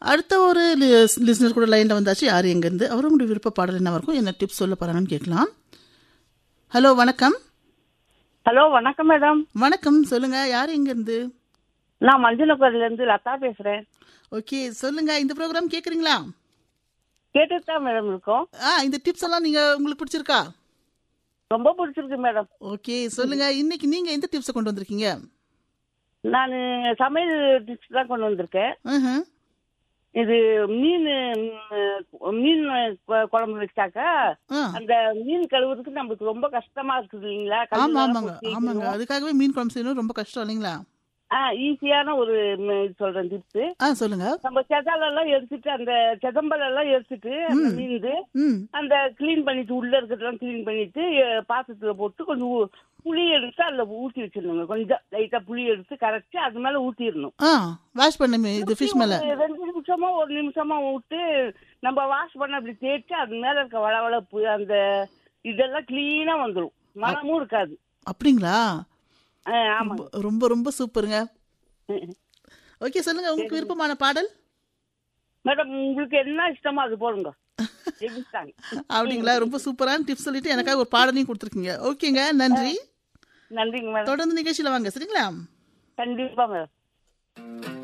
அடுத்த ஒரு லிஸ்னர் கூட லைனில் வந்தாச்சு யார் எங்கேருந்து அவர் உங்களுடைய விருப்ப பாடல் என்ன இருக்கும் என்ன டிப்ஸ் சொல்ல போகிறாங்கன்னு கேட்கலாம் ஹலோ வணக்கம் ஹலோ வணக்கம் மேடம் வணக்கம் சொல்லுங்க யார் எங்கேருந்து நான் மஞ்சனப்பூர்ல இருந்து லதா பேசுறேன் ஓகே சொல்லுங்க இந்த ப்ரோக்ராம் கேட்குறீங்களா கேட்டுட்டு தான் மேடம் இருக்கோம் ஆ இந்த டிப்ஸ் எல்லாம் நீங்கள் உங்களுக்கு பிடிச்சிருக்கா ரொம்ப பிடிச்சிருக்கு மேடம் ஓகே சொல்லுங்க இன்னைக்கு நீங்கள் எந்த டிப்ஸை கொண்டு வந்திருக்கீங்க நான் சமையல் டிப்ஸ் தான் கொண்டு வந்திருக்கேன் ம்ஹும். இது மீன் ம், மீன் கு- குழம்பு வச்சாக்கா ஆ அந்த மீன் கழுவுறதுக்கு நம்மளுக்கு ரொம்ப கஷ்டமா இருக்குது இல்லைங்களா ஆமா கல்லுல ஆமாங்க போட்டு ஆமாங்க வைக்கணும். அதுக்காகவே மீன் குழம்பு செய்யணும் ரொம்ப கஷ்டம் இல்லைங்களா ஆ ஈஸியான ஒரு ம், இது சொல்றேன் டிப்ஸ் ஆ சொல்லுங்க நம்ம செதால எல்லாம் எடுத்துட்டு அந்த செதம்பல் எல்லாம் எடுத்துட்டு அந்த மீன் இது ம் அந்த க்ளீன் பண்ணிட்டு உள்ள இருக்கிறதெல்லாம் க்ளீன் பண்ணிட்டு அஹ், பாத்திரத்துல போட்டு கொஞ்சம் ஊ- புளி எடுத்து அதுல ஊத்தி வச்சிடணுங்க கொஞ்சம் லைட்டா புளி எடுத்து கரைச்சி அது மேல ஊத்திடணும் ஆ வாஷ் பண்ண மீ- இது ஃபிஷ் மேலே ஒரு ரெண்டு நிமிஷமா ஒரு நிமிஷமா விட்டு நம்ம வாஷ் பண்ண அப்படி தேய்ச்சி அது மேல இருக்க வளவளப்பு அந்த இதெல்லாம் கிளீனா வந்துடும் மனமும் இருக்காது அப்படிங்களா அஹ், ஆமா ரொம்ப- ரொம்ப ரொம்ப சூப்பருங்க ஓகே சொல்லுங்க உங்களுக்கு விருப்பமான பாடல் மேடம் உங்களுக்கு என்ன இஷ்டமோ அது போடுங்க எதிர்த்தாங்க அப்படிங்களா ரொம்ப சூப்பரான டிப்ஸ் சொல்லிட்டு எனக்காக ஒரு பாடலையும் கொடுத்துருக்கீங்க ஓகேங்க நன்றி நன்றிங்க மேடம் தொடர்ந்து நிகழ்ச்சியில் வாங்க சரிங்களா கண்டிப்பா மேடம்